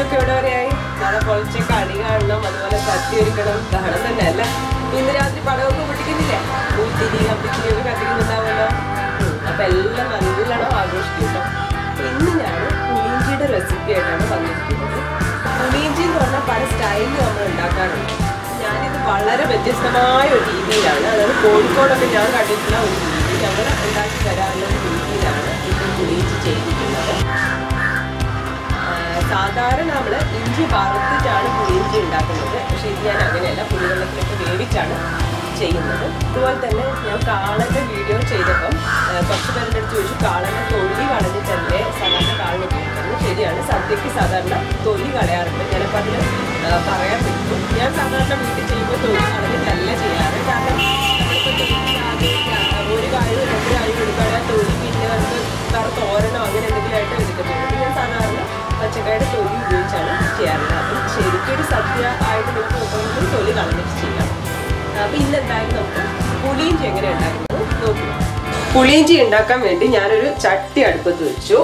ഒക്കെ ഇവിടെ വരെയായി നാളെ പൊളിച്ച കളി കാണണം അതുപോലെ സദ്യ ഒരുക്കണം ദഹനം തന്നെ അല്ലേ ഇന്ന് രാത്രി പടമൊക്കെ പൊട്ടിക്കുന്നില്ലേ ഊത്തിരി കമ്പിത്തിരി ഒക്കെ കത്തിക്കുന്നുണ്ടാവുമല്ലോ ഉം, അപ്പൊ എല്ലാം നല്ലോണം ആഘോഷിക്കും കേട്ടോ അപ്പൊ ഇന്ന് ഞാൻ പുളിയിഞ്ചിയുടെ റെസിപ്പി ആയിട്ടാണ് വന്നിരിക്കുന്നത് പുളിയിഞ്ചി എന്ന് പറഞ്ഞാൽ പല സ്റ്റൈലിൽ നമ്മൾ ഉണ്ടാക്കാറുണ്ട് ഞാനിത് വളരെ വ്യത്യസ്തമായ ഒരു രീതിയിലാണ് അതായത് കോഴിക്കോടൊക്കെ ഞാൻ കണ്ടിട്ടുള്ള ഒരു രീതി ഞങ്ങൾ ഉണ്ടാക്കി തരാറുള്ള ഒരു രീതിയിലാണ് ഇത് പുളിയിഞ്ചി ചെയ്തിരിക്കുന്നത് ആഹ് സാധാരണ നമ്മൾ ഇഞ്ചി വറുത്തിട്ടാണ് പുളിയിഞ്ചി ഉണ്ടാക്കുന്നത് പക്ഷേ ഇത് ഞാൻ അങ്ങനെയല്ല പുളിവെള്ളത്തിലൊക്കെ വേവിച്ചാണ് ചെയ്യുന്നത് അതുപോലെ തന്നെ ഞാൻ കാളൻ്റെ വീഡിയോ ചെയ്തപ്പം ആഹ് കുറച്ച് പേരുടെ അടുത്ത് ചോദിച്ചു കാളൻ്റെ തൊലി കളഞ്ഞിട്ടല്ലേ സാധാരണ കാളിന് ഉപയോഗിക്കുന്നത് ശരിയാണ് സദ്യക്ക് സാധാരണ തൊലി കളയാറുണ്ട് ചിലപ്പോൾ അതിന് ആഹ് പറയാൻ പറ്റും ഞാൻ സാധാരണ വീട്ടിൽ ചെയ്യുമ്പോൾ തൊലി കളഞ്ഞിട്ടല്ല ചെയ്യാറ് കാരണം നമ്മളിപ്പോൾ തൊലി ആദ്യം ഒരു കാര്യം രണ്ട് കാര്യം എടുക്കുകയാണെങ്കിൽ ആ തൊലി പിന്നെ നമുക്ക് വേറെ തോരണോ അങ്ങനെ എന്തെങ്കിലും ആയിട്ട് എടുക്കത്തുള്ളൂ ഞാൻ സാധാരണ പച്ചക്കറിയുടെ തൊലി ഉപയോഗിച്ചാണ് ചെയ്യാറുള്ളത് അപ്പം ശരിക്കൊരു സദ്യ ആയിട്ട് നമുക്ക് നോക്കണമെങ്കിൽ തൊലി കളഞ്ഞിട്ട് ചെയ്യാം അപ്പം ഇന്ന് എന്തായാലും നമുക്ക് പുളിയിഞ്ചി എങ്ങനെ ഉണ്ടാക്കുന്നത് നോക്കാം പുളിയിഞ്ചി ഉണ്ടാക്കാൻ വേണ്ടി ഞാനൊരു ചട്ടി അടുപ്പത്ത് വെച്ചു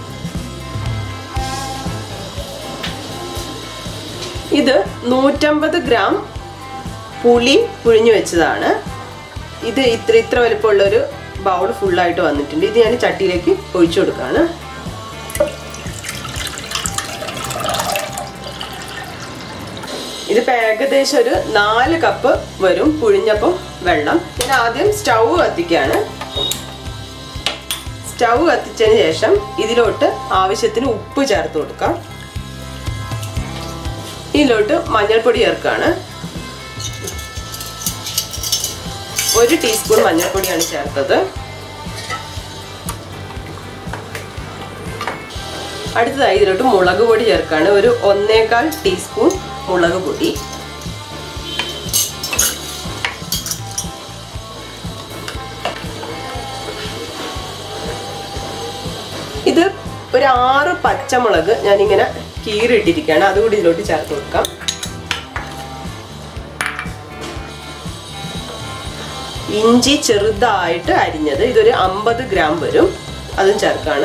ഇത് നൂറ്റമ്പത് ഗ്രാം പുളി പുഴിഞ്ഞു വെച്ചതാണ് ഇത് ഇത്ര ഇത്ര വലിപ്പമുള്ള ഒരു ബൗൾ ഫുള്ളായിട്ട് വന്നിട്ടുണ്ട് ഇത് ഞാൻ ചട്ടിയിലേക്ക് ഒഴിച്ചു കൊടുക്കുകയാണ് ഇതിപ്പോൾ ഏകദേശം ഒരു നാല് കപ്പ് വരും പുഴിഞ്ഞപ്പം വെള്ളം ഞാൻ ആദ്യം സ്റ്റൗ കത്തിക്കുകയാണ് സ്റ്റൗ കത്തിച്ചതിന് ശേഷം ഇതിലോട്ട് ആവശ്യത്തിന് ഉപ്പ് ചേർത്ത് കൊടുക്കാം ഇതിലോട്ട് മഞ്ഞൾപ്പൊടി ചേർക്കുകയാണ് ഒരു ടീസ്പൂൺ മഞ്ഞൾപ്പൊടിയാണ് ചേർത്തത് അടുത്തതായി ഇതിലോട്ട് മുളക് പൊടി ചേർക്കുകയാണ് ഒരു ഒന്നേകാൽ ടീസ്പൂൺ മുളക് പൊടി ഇത് ഒരു ആറ് പച്ചമുളക് ഞാനിങ്ങനെ കീറിയിട്ടിരിക്കുകയാണ് അതുകൂടി ഇതിലോട്ട് ചേർത്ത് കൊടുക്കാം ഇഞ്ചി ചെറുതായിട്ട് അരിഞ്ഞത് ഇതൊരു അമ്പത് ഗ്രാം വരും അതും ചേർക്കാണ്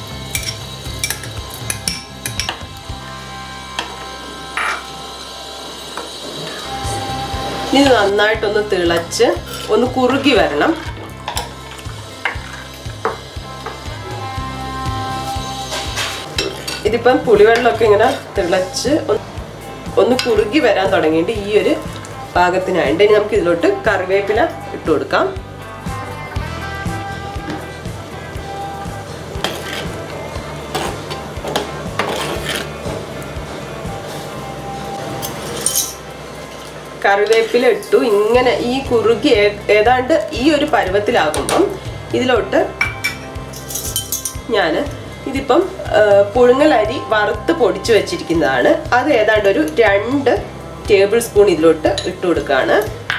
ഇത് നന്നായിട്ടൊന്ന് തിളച്ച് ഒന്ന് കുറുകി വരണം ഇതിപ്പം പുളിവെള്ളമൊക്കെ ഇങ്ങനെ തിളച്ച് ഒന്ന് ഒന്ന് കുറുകി വരാൻ തുടങ്ങിയിട്ട് ഈ ഒരു പാകത്തിനായിട്ട് ഇനി നമുക്ക് ഇതിലോട്ട് കറിവേപ്പില ഇട്ട് കൊടുക്കാം കറിവേപ്പില ഇട്ടു ഇങ്ങനെ ഈ കുറുകി ഏ- ഏതാണ്ട് ഈ ഒരു പരുവത്തിലാകുമ്പം ഇതിലോട്ട് ഞാൻ ഇതിപ്പം ആ, പുഴുങ്ങലരി വറുത്ത് പൊടിച്ചു വെച്ചിരിക്കുന്നതാണ് അത് ഏതാണ്ട് ഒരു രണ്ട് ടേബിൾ സ്പൂൺ ഇതിലോട്ട് ഇട്ട് കൊടുക്കുകയാണ്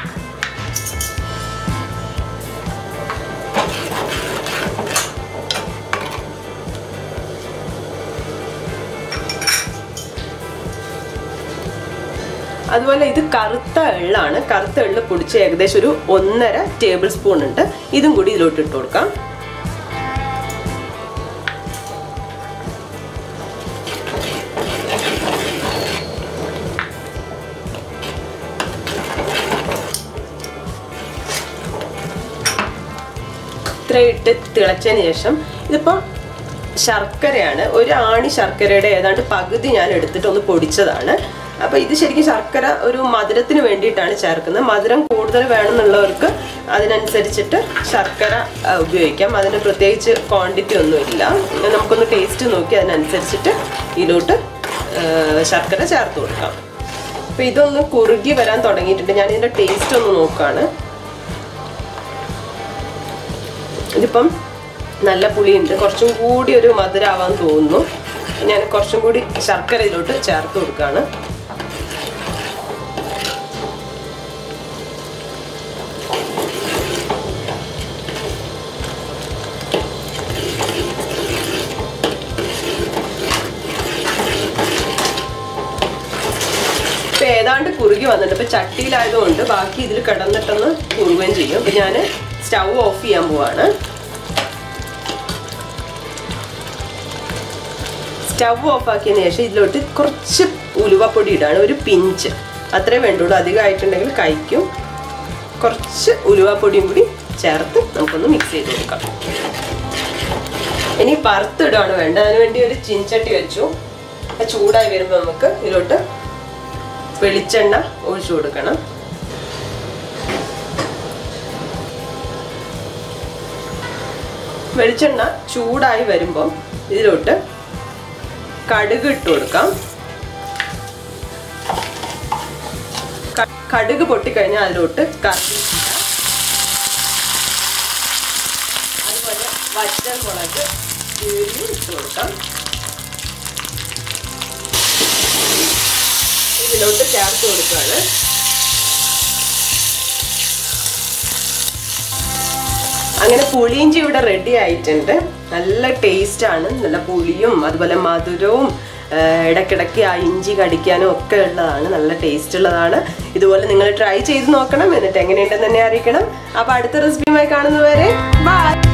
അതുപോലെ ഇത് കറുത്ത എള്ളാണ് കറുത്ത എള്ള് പൊടിച്ച് ഏകദേശം ഒരു ഒന്നര ടേബിൾ സ്പൂൺ ഉണ്ട് ഇതും കൂടി ഇതിലോട്ട് ഇട്ട് കൊടുക്കാം ഇത്ര ഇട്ട് തിളച്ചതിന് ശേഷം ഇതിപ്പോൾ ശർക്കരയാണ് ഒരു ആണി ശർക്കരയുടെ ഏതാണ്ട് പകുതി ഞാൻ എടുത്തിട്ട് ഒന്ന് പൊടിച്ചതാണ് അപ്പോൾ ഇത് ശരിക്കും ശർക്കര ഒരു മധുരത്തിന് വേണ്ടിയിട്ടാണ് ചേർക്കുന്നത് മധുരം കൂടുതൽ വേണമെന്നുള്ളവർക്ക് അതിനനുസരിച്ചിട്ട് ശർക്കര ആ, ഉപയോഗിക്കാം അതിന് പ്രത്യേകിച്ച് ക്വാണ്ടിറ്റി ഒന്നുമില്ല നമുക്കൊന്ന് ടേസ്റ്റ് നോക്കി അതിനനുസരിച്ചിട്ട് ഇതിലോട്ട് ആ, ശർക്കര ചേർത്ത് കൊടുക്കാം അപ്പോൾ ഇതൊന്ന് കുറുകി വരാൻ തുടങ്ങിയിട്ടുണ്ട് ഞാൻ ഇതിൻ്റെ ടേസ്റ്റ് ഒന്ന് നോക്കുകയാണ് ഇതിപ്പം നല്ല പുളിയുണ്ട് കുറച്ചും കൂടി ഒരു മധുരമാവാൻ തോന്നുന്നു ഞാൻ കുറച്ചും കൂടി ശർക്കര ഇതിലോട്ട് ചേർത്ത് കൊടുക്കുകയാണ് ഇപ്പൊ ഏതാണ്ട് കുറുകി വന്നിട്ട് ഇപ്പൊ ചട്ടിയിലായതുകൊണ്ട് ബാക്കി ഇതിൽ കിടന്നിട്ടൊന്ന് കുറുകയും ചെയ്യും അപ്പൊ ഞാൻ സ്റ്റൗ ഓഫ് ചെയ്യാൻ പോവാണ് സ്റ്റവ് ഓഫ് ആക്കിയതിന് ശേഷം ഇതിലോട്ട് കുറച്ച് ഉലുവപ്പൊടി ഇടാണ് ഒരു പിഞ്ച് അത്രേ വേണ്ടുള്ളൂ അധികമായിട്ടുണ്ടെങ്കിൽ കഴിക്കും കുറച്ച് ഉലുവപ്പൊടിയും കൂടി ചേർത്ത് നമുക്കൊന്ന് മിക്സ് ചെയ്ത് കൊടുക്കാം ഇനി വറുത്തിടാണ് വേണ്ട അതിന് വേണ്ടി ഒരു ചിൻചട്ടി വെച്ചു അത് ചൂടായി വരുമ്പോൾ നമുക്ക് ഇതിലോട്ട് വെളിച്ചെണ്ണ ഒഴിച്ചു കൊടുക്കണം വെളിച്ചെണ്ണ ചൂടായി വരുമ്പോൾ ഇതിലോട്ട് കടുക് ഇട്ട് കൊടുക്കാം ക- കടുക് പൊട്ടിക്കഴിഞ്ഞാൽ അതിലോട്ട് കറി അതുപോലെ വറ്റൽ മുളക് കീറി ഇട്ട് കൊടുക്കാം ഇതിലോട്ട് ചേർത്ത് കൊടുക്കുകയാണ് അങ്ങനെ പുളിയിഞ്ചി ഇവിടെ റെഡി ആയിട്ടുണ്ട് നല്ല ടേസ്റ്റ് ആണ് നല്ല പുളിയും അതുപോലെ മധുരവും ആ, ഇടയ്ക്കിടയ്ക്ക് ആ ഇഞ്ചി കടിക്കാനും ഒക്കെ ഉള്ളതാണ് നല്ല ടേസ്റ്റ് ഉള്ളതാണ് ഇതുപോലെ നിങ്ങൾ ട്രൈ ചെയ്ത് നോക്കണം എന്നിട്ട് എങ്ങനെയുണ്ടെന്ന് തന്നെ അറിയിക്കണം അപ്പൊ അടുത്ത റെസിപ്പിയുമായി കാണുന്നവരെ ബൈ